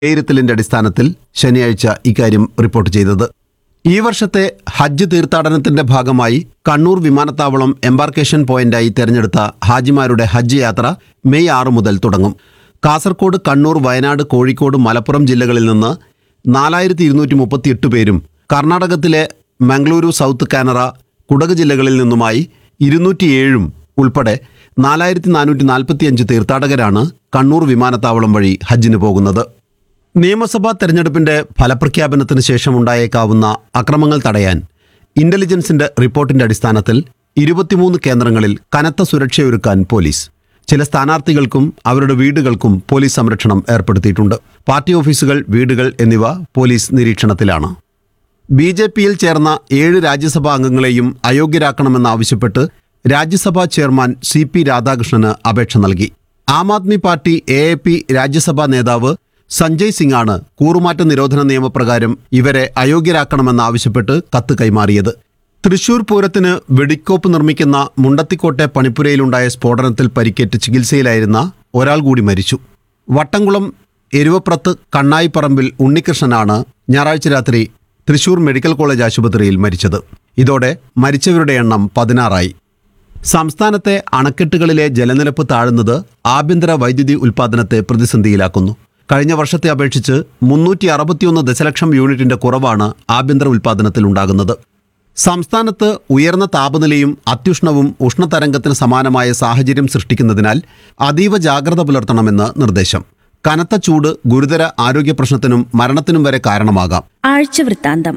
വിലയിരുത്തലിന്റെ അടിസ്ഥാനത്തിൽ ശനിയാഴ്ച ഇക്കാര്യം റിപ്പോർട്ട് ചെയ്തത് ഈ വർഷത്തെ ഹജ്ജ് തീർത്ഥാടനത്തിന്റെ ഭാഗമായി കണ്ണൂർ വിമാനത്താവളം എംബാർക്കേഷൻ പോയിന്റായി തെരഞ്ഞെടുത്ത ഹാജിമാരുടെ ഹജ്ജ് യാത്ര മെയ് ആറ് മുതൽ തുടങ്ങും കാസർഗോഡ് കണ്ണൂർ വയനാട് കോഴിക്കോട് മലപ്പുറം ജില്ലകളിൽ നിന്ന് നാലായിരത്തി ഇരുന്നൂറ്റി മുപ്പത്തിയെട്ട് പേരും കർണാടകത്തിലെ മംഗളൂരു സൗത്ത് കാനറ കുടക് ജില്ലകളിൽ നിന്നുമായി ഇരുന്നൂറ്റിയേഴും ഉൾപ്പെടെ നാലായിരത്തി നാനൂറ്റി നാൽപ്പത്തിയഞ്ച് തീർത്ഥാടകരാണ് കണ്ണൂർ വിമാനത്താവളം വഴി ഹജ്ജിന് പോകുന്നത് നിയമസഭാ തെരഞ്ഞെടുപ്പിന്റെ ഫലപ്രഖ്യാപനത്തിന് ശേഷം ഉണ്ടായേക്കാവുന്ന അക്രമങ്ങൾ തടയാൻ ഇന്റലിജൻസിന്റെ റിപ്പോർട്ടിന്റെ അടിസ്ഥാനത്തിൽ ഇരുപത്തിമൂന്ന് കേന്ദ്രങ്ങളിൽ കനത്ത സുരക്ഷയൊരുക്കാൻ പോലീസ് ചില സ്ഥാനാർത്ഥികൾക്കും അവരുടെ വീടുകൾക്കും പോലീസ് സംരക്ഷണം ഏർപ്പെടുത്തിയിട്ടുണ്ട് പാർട്ടി ഓഫീസുകൾ വീടുകൾ എന്നിവ പോലീസ് നിരീക്ഷണത്തിലാണ് ബി ജെ പിയിൽ ചേർന്ന ഏഴ് രാജ്യസഭാ അംഗങ്ങളെയും അയോഗ്യരാക്കണമെന്നാവശ്യപ്പെട്ട് രാജ്യസഭാ ചെയർമാൻ സി പി രാധാകൃഷ്ണന് അപേക്ഷ നൽകി Aam Aadmi party A A P Rajya Sabha നേതാവ് സഞ്ജയ് സിംഗാണ് കൂറുമാറ്റ നിരോധന നിയമപ്രകാരം ഇവരെ അയോഗ്യരാക്കണമെന്നാവശ്യപ്പെട്ട് കത്ത് കൈമാറിയത് തൃശൂർ പൂരത്തിന് വെടിക്കോപ്പ് നിർമ്മിക്കുന്ന മുണ്ടത്തിക്കോട്ടെ പണിപ്പുരയിലുണ്ടായ സ്ഫോടനത്തിൽ പരിക്കേറ്റ് ചികിത്സയിലായിരുന്ന ഒരാൾ കൂടി മരിച്ചു വട്ടംകുളം എരുവപ്രത്ത് കണ്ണായിപ്പറമ്പിൽ ഉണ്ണികൃഷ്ണനാണ് ഞായറാഴ്ച രാത്രി തൃശൂർ മെഡിക്കൽ കോളേജ് ആശുപത്രിയിൽ മരിച്ചത് ഇതോടെ മരിച്ചവരുടെ എണ്ണം പതിനാറായി സംസ്ഥാനത്തെ അണക്കെട്ടുകളിലെ ജലനിരപ്പ് താഴുന്നത് ആഭ്യന്തര വൈദ്യുതി ഉൽപ്പാദനത്തെ പ്രതിസന്ധിയിലാക്കുന്നു കഴിഞ്ഞ വർഷത്തെ അപേക്ഷിച്ച് മുന്നൂറ്റി അറുപത്തിയൊന്ന് ദശലക്ഷം യൂണിറ്റിന്റെ കുറവാണ് ആഭ്യന്തര ഉൽപ്പാദനത്തിൽ ഉണ്ടാകുന്നത് സംസ്ഥാനത്ത് ഉയർന്ന താപനിലയും അത്യുഷ്ണവും ഉഷ്ണതരംഗത്തിന് സമാനമായ സാഹചര്യം സൃഷ്ടിക്കുന്നതിനാൽ അതീവ ജാഗ്രത പുലർത്തണമെന്ന് നിർദ്ദേശം കനത്ത ചൂട് ഗുരുതര ആരോഗ്യ പ്രശ്നത്തിനും മരണത്തിനും വരെ കാരണമാകാം ആഴ്ചവൃത്താന്തം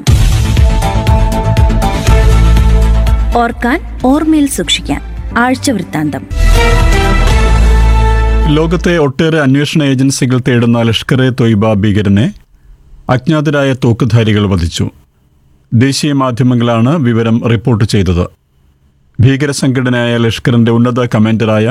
ഓർക്കാൻ ഓർമ്മയിൽ സൂക്ഷിക്കാൻ ആഴ്ചവൃത്താന്തം ലോകത്തെ ഒട്ടേറെ അന്വേഷണ ഏജൻസികൾ തേടുന്ന ലഷ്കർ എ തൊയ്ബ ഭീകരനെ അജ്ഞാതരായ തോക്കുധാരികൾ വധിച്ചു ദേശീയ മാധ്യമങ്ങളാണ് വിവരം റിപ്പോർട്ട് ചെയ്തത് ഭീകര സംഘടനയായ ലഷ്കറിന്റെ ഉന്നത കമാൻഡറായ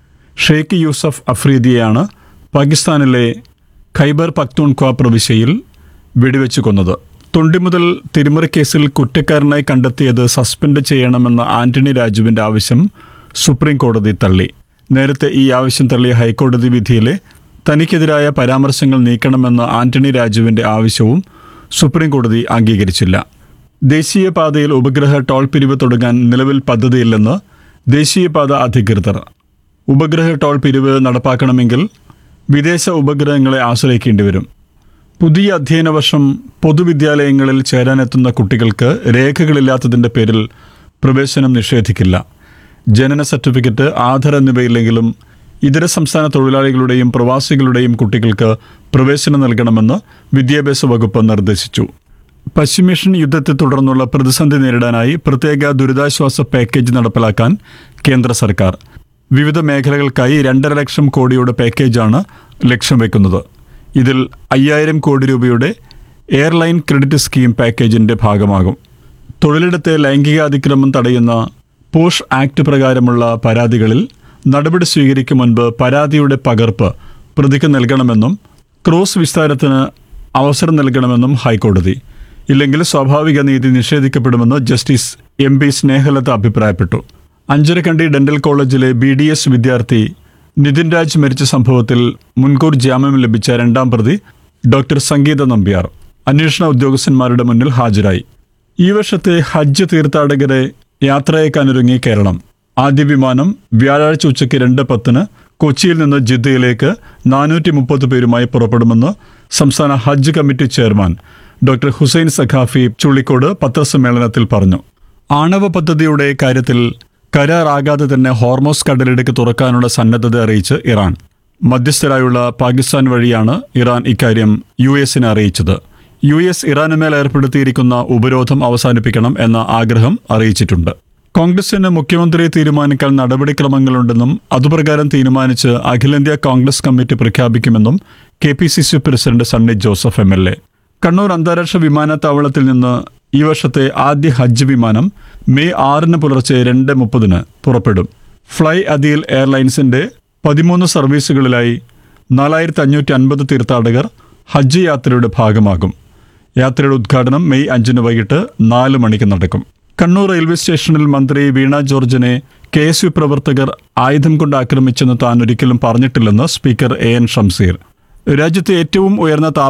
ഷെയ്ഖ് യൂസഫ് അഫ്രീദിയെയാണ് പാകിസ്ഥാനിലെ ഖൈബർ പക്തൂൺഖ്വ പ്രവിശ്യയിൽ വെടിവെച്ച് കൊന്നത് തൊണ്ടി മുതൽ തിരിമറി കേസിൽ കുറ്റക്കാരനായി കണ്ടെത്തിയത് സസ്പെൻഡ് ചെയ്യണമെന്ന ആന്റണി രാജുവിന്റെ ആവശ്യം സുപ്രീം കോടതി തള്ളി നേരത്തെ ഈ ആവശ്യം തള്ളിയ ഹൈക്കോടതി വിധിയിലെ തനിക്കെതിരായ പരാമർശങ്ങൾ നീക്കണമെന്ന ആന്റണി രാജുവിന്റെ ആവശ്യവും സുപ്രീം കോടതി അംഗീകരിച്ചില്ല ദേശീയപാതയിൽ ഉപഗ്രഹ ടോൾ പിരിവ് തുടങ്ങാൻ നിലവിൽ പദ്ധതിയില്ലെന്ന് ദേശീയപാത അധികൃതർ ഉപഗ്രഹ ടോൾ പിരിവ് നടപ്പാക്കണമെങ്കിൽ വിദേശ ഉപഗ്രഹങ്ങളെ ആശ്രയിക്കേണ്ടി വരും പുതിയ അധ്യയന വർഷം പൊതുവിദ്യാലയങ്ങളിൽ ചേരാനെത്തുന്ന കുട്ടികൾക്ക് രേഖകളില്ലാത്തതിന്റെ പേരിൽ പ്രവേശനം നിഷേധിക്കില്ല ജനന സർട്ടിഫിക്കറ്റ് ആധാർ എന്നിവയില്ലെങ്കിലും ഇതര സംസ്ഥാന തൊഴിലാളികളുടെയും പ്രവാസികളുടെയും കുട്ടികൾക്ക് പ്രവേശനം നൽകണമെന്ന് വിദ്യാഭ്യാസ വകുപ്പ് നിർദ്ദേശിച്ചു പശ്ചിമേഷ്യൻ യുദ്ധത്തെ തുടർന്നുള്ള പ്രതിസന്ധി നേരിടാനായി പ്രത്യേക ദുരിതാശ്വാസ പാക്കേജ് നടപ്പിലാക്കാൻ കേന്ദ്ര സർക്കാർ വിവിധ മേഖലകൾക്കായി രണ്ടര ലക്ഷം കോടിയുടെ പാക്കേജാണ് ലക്ഷ്യം വെക്കുന്നത് ഇതിൽ അയ്യായിരം കോടി രൂപയുടെ എയർലൈൻ ക്രെഡിറ്റ് സ്കീം പാക്കേജിന്റെ ഭാഗമാകും തൊഴിലിടത്തെ ലൈംഗികാതിക്രമം തടയുന്ന പോഷ് ആക്ട് പ്രകാരമുള്ള പരാതികളിൽ നടപടി സ്വീകരിക്കും മുൻപ് പരാതിയുടെ പകർപ്പ് പ്രതിക്ക് നൽകണമെന്നും ക്രോസ് വിസ്താരത്തിന് അവസരം നൽകണമെന്നും ഹൈക്കോടതി ഇല്ലെങ്കിൽ സ്വാഭാവിക നീതി നിഷേധിക്കപ്പെടുമെന്ന് ജസ്റ്റിസ് എം പി സ്നേഹലത അഭിപ്രായപ്പെട്ടു അഞ്ചരക്കണ്ടി ഡെന്റൽ കോളേജിലെ ബി ഡി എസ് വിദ്യാർത്ഥി നിതിൻ രാജ് മരിച്ച സംഭവത്തിൽ മുൻകൂർ ജാമ്യം ലഭിച്ച രണ്ടാം പ്രതി ഡോക്ടർ സംഗീത നമ്പ്യാർ അന്വേഷണ ഉദ്യോഗസ്ഥന്മാരുടെ മുന്നിൽ ഹാജരായി ഈ വർഷത്തെ ഹജ്ജ് തീർത്ഥാടകരെ യാത്രയേക്കാനൊരുങ്ങി കേരളം ആദ്യ വിമാനം വ്യാഴാഴ്ച ഉച്ചയ്ക്ക് രണ്ട് പത്തിന് കൊച്ചിയിൽ നിന്ന് ജിദ്ദയിലേക്ക് നാനൂറ്റി മുപ്പത് പേരുമായി പുറപ്പെടുമെന്ന് സംസ്ഥാന Hajj committee chairman doctor Hussain Saqafi Chullikode പത്രസമ്മേളനത്തിൽ പറഞ്ഞു ആണവ പദ്ധതിയുടെ കാര്യത്തിൽ കരാറാകാതെ തന്നെ ഹോർമോസ് കടലിടുക്ക് തുറക്കാനുള്ള സന്നദ്ധത അറിയിച്ച് ഇറാൻ മധ്യസ്ഥരായുള്ള പാകിസ്ഥാൻ വഴിയാണ് ഇറാൻ ഇക്കാര്യം യു എസിനെ അറിയിച്ചത് യു എസ് ഇറാനുമേൽ ഏർപ്പെടുത്തിയിരിക്കുന്ന ഉപരോധം അവസാനിപ്പിക്കണം എന്ന ആഗ്രഹം അറിയിച്ചിട്ടുണ്ട് കോൺഗ്രസിന് മുഖ്യമന്ത്രിയെ തീരുമാനിക്കാൻ നടപടിക്രമങ്ങളുണ്ടെന്നും അതുപ്രകാരം തീരുമാനിച്ച് അഖിലേന്ത്യാ കോൺഗ്രസ് കമ്മിറ്റി പ്രഖ്യാപിക്കുമെന്നും K P C C president Sunny Joseph M L A Kannur അന്താരാഷ്ട്ര വിമാനത്താവളത്തിൽ നിന്ന് ഈ വർഷത്തെ ആദ്യ ഹജ്ജ് വിമാനം മെയ് ആറിന് പുലർച്ചെ രണ്ട് മുപ്പതിന് പുറപ്പെടും ഫ്ലൈ അദീൽ എയർലൈൻസിന്റെ പതിമൂന്ന് സർവീസുകളിലായി നാലായിരത്തി അഞ്ഞൂറ്റി അൻപത് തീർത്ഥാടകർ ഹജ്ജ് യാത്രയുടെ ഭാഗമാകും യാത്രയുടെ ഉദ്ഘാടനം മെയ് അഞ്ചിന് വൈകിട്ട് നാല് മണിക്ക് നടക്കും കണ്ണൂർ റെയിൽവേ സ്റ്റേഷനിൽ മന്ത്രി വീണ ജോർജിനെ കെ എസ് യു പ്രവർത്തകർ ആയുധം കൊണ്ട് ആക്രമിച്ചെന്ന് താൻ ഒരിക്കലും പറഞ്ഞിട്ടില്ലെന്ന് സ്പീക്കർ എ എൻ ഷംസീർ രാജ്യത്തെ ഏറ്റവും ഉയർന്ന താപ